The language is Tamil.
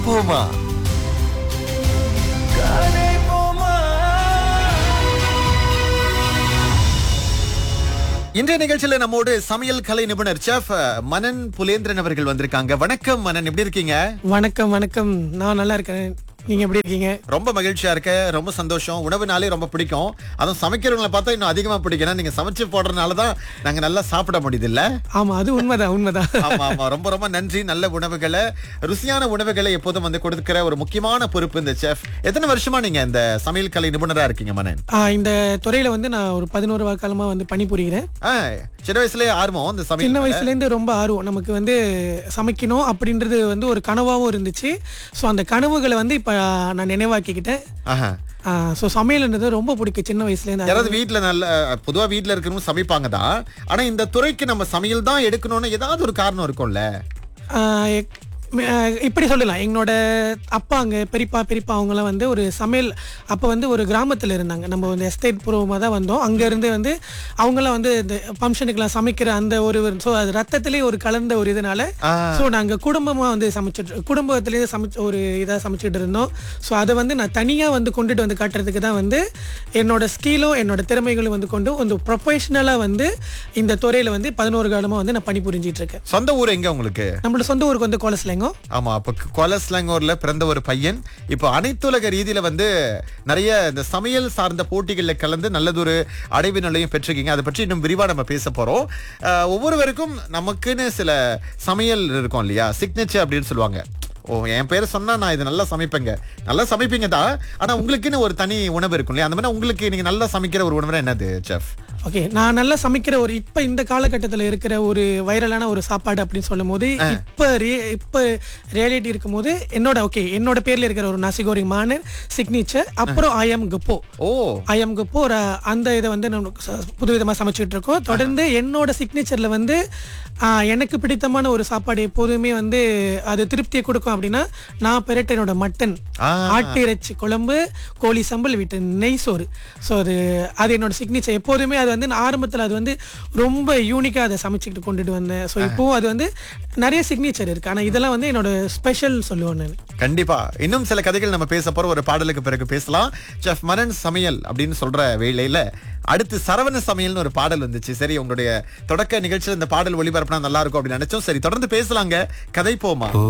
போமா இன்றைய நிகழ்ச்சியில நம்மோடு சமையல் கலை நிபுணர் செஃப் மனன் புலேந்திரன் அவர்கள் வந்திருக்காங்க வணக்கம் மனன் எப்படி இருக்கீங்க வணக்கம் வணக்கம் நான் நல்லா இருக்கேன் நீங்க எப்படி இருக்கீங்க ரொம்ப மகிழ்ச்சியா இருக்க ரொம்ப சந்தோஷம் உணவுனாலே ரொம்ப பிடிக்கும் அதுவும் சமைக்கிறவங்களை பார்த்தா இன்னும் அதிகமா பிடிக்கும் ஏன்னா நீங்க சமைச்சு போடுறதுனால தான் நாங்க நல்லா சாப்பிட முடியுது இல்ல ஆமா அது உண்மைதான் உண்மைதான் ஆமா ஆமா ரொம்ப ரொம்ப நன்றி நல்ல உணவுகளை ருசியான உணவுகளை எப்போதும் வந்து கொடுக்கிற ஒரு முக்கியமான பொறுப்பு இந்த செஃப் எத்தனை வருஷமா நீங்க இந்த சமையல் கலை நிபுணரா இருக்கீங்க மனன் ஆ, இந்த துறையில வந்து நான் ஒரு பதினோரு காலமா வந்து பணிபுரிகிறேன் ஆ, சின்ன வயசுலயே ஆர்வம் இந்த சின்ன சமையல் வயசுல இருந்து ரொம்ப ஆர்வம் நமக்கு வந்து சமைக்கணும் அப்படின்றது வந்து ஒரு கனவாவும் இருந்துச்சு ஸோ அந்த கனவுகளை வந்து இப்ப நான் நினைவாக்கிக்கிட்டேன் ஆஹா. ஸோ சமையல்ன்றது ரொம்ப பிடிக்கும் சின்ன வயசுல இருந்து யாராவது வீட்ல நல்ல பொதுவா வீட்ல இருக்கிறவங்க சமைப்பாங்க தான் ஆனா இந்த துறைக்கு நம்ம சமையல் தான் எடுக்கணும்னு ஏதாவது ஒரு காரணம் இருக்கும்ல ஆ, எக்- ம- ஆ, இப்படி சொல்லலாம் எங்களோட அப்பா அங்கே பெரியப்பா பெரியப்பா அவங்களாம் வந்து ஒரு சமையல் அப்போ வந்து ஒரு கிராமத்தில் இருந்தாங்க நம்ம வந்து எஸ்டேட் பூர்வமாக தான் வந்தோம் அங்கேருந்து வந்து அவங்களாம் வந்து இந்த ஃபங்க்ஷனுக்கெல்லாம் சமைக்கிற அந்த ஒரு ஸோ அது ரத்தத்திலே ஒரு கலந்த ஒரு இதனால ஆ. ஸோ நாங்கள் குடும்பமாக வந்து சமைச்சிட்டு குடும்பத்திலேயே சமைச்ச ஒரு இதாக சமைச்சிட்டு இருந்தோம் ஸோ அதை வந்து நான் தனியாக வந்து கொண்டுட்டு வந்து காட்டுறதுக்கு தான் வந்து என்னோட ஸ்கிலும் என்னோட திறமைகளும் வந்து கொண்டு வந்து ப்ரொஃபஷனலாக வந்து இந்த துறையில் வந்து பதினோரு காலமாக வந்து நான் பணிபுரிஞ்சிட்டு இருக்கேன் சொந்த ஊர் எங்க உங்களுக்கு நம்மளோட சொந்த ஊருக்கு வந்து கோலஸ்லேங்கோ ஆமா அப்ப கொலஸ்லங்கூர்ல பிறந்த ஒரு பையன் இப்போ அனைத்துலக ரீதியில வந்து நிறைய இந்த சமையல் சார்ந்த போட்டிகள்ல கலந்து நல்லதொரு அடைவு நிலையும் பெற்றிருக்கீங்க அதை பற்றி இன்னும் விரிவா நம்ம பேச போறோம் அஹ், ஒவ்வொருவருக்கும் நமக்குன்னு சில சமையல் இருக்கும் இல்லையா சிக்னேச்சர் அப்படின்னு சொல்லுவாங்க ஓ என் பேரை சொன்னா நான் இது நல்லா சமைப்பேங்க நல்லா சமைப்பீங்க தான் ஆனா உங்களுக்குன்னு ஒரு தனி உணவு இருக்கும் இல்லையா அந்த மாதிரி உங்களுக்கு நீங்க நல்லா சமைக்கிற ஒரு உணவு என்னது செஃப் ஓகே நான் நல்லா சமைக்கிற ஒரு இப்ப இந்த காலகட்டத்தில் இருக்கிற ஒரு வைரலான ஒரு சாப்பாடு அப்படின்னு சொல்லும் போது இப்ப ரே- இப்ப ரியாலிட்டி இருக்கும் போது என்னோட ஓகே என்னோட பேர்ல இருக்கிற ஒரு நசிகோரி மானர் சிக்னேச்சர் அப்புறம் I am குப்போ O I am குப்போ ஒரு அந்த இதை வந்து நம்ம ச- புதுவிதமா சமைச்சிட்டு இருக்கோம் தொடர்ந்து என்னோட சிக்னேச்சர்ல வந்து ஆ, எனக்கு பிடித்தமான ஒரு சாப்பாடு எப்போதுமே வந்து அது திருப்தியை கொடுக்கும் அப்படின்னா நான் பெரட்ட என்னோட மட்டன் ஆ. ஆட்டு இறைச்சி குழம்பு கோழி சம்பல் விட்டு நெய் சோறு ஸோ அது அது என்னோட சிக்னேச்சர் எப்போதுமே அது வந்து நான் ஆரம்பத்தில் அது வந்து ரொம்ப யூனிக்காக அதை சமைச்சிக்கிட்டு கொண்டுட்டு வந்தேன் ஸோ இப்போவும் அது வந்து நிறைய சிக்னேச்சர் இருக்கு ஆனால் இதெல்லாம் வந்து என்னோட ஸ்பெஷல் சொல்லுவேன் நான் கண்டிப்பா இன்னும் சில கதைகள் நம்ம பேச போறோம் ஒரு பாடலுக்கு பிறகு பேசலாம் செஃப் மரன் சமையல் அப்படின்னு சொல்ற வேளையில அடுத்து சரவண சமையல்னு ஒரு பாடல் வந்துச்சு சரி உங்களுடைய தொடக்க நிகழ்ச்சியில் இந்த பாடல் ஒளிபரப்புனா நல்லா இருக்கும் அப்படின்னு நினைச்சோம் சரி தொடர்ந்து பேசலாங்க கதை போமா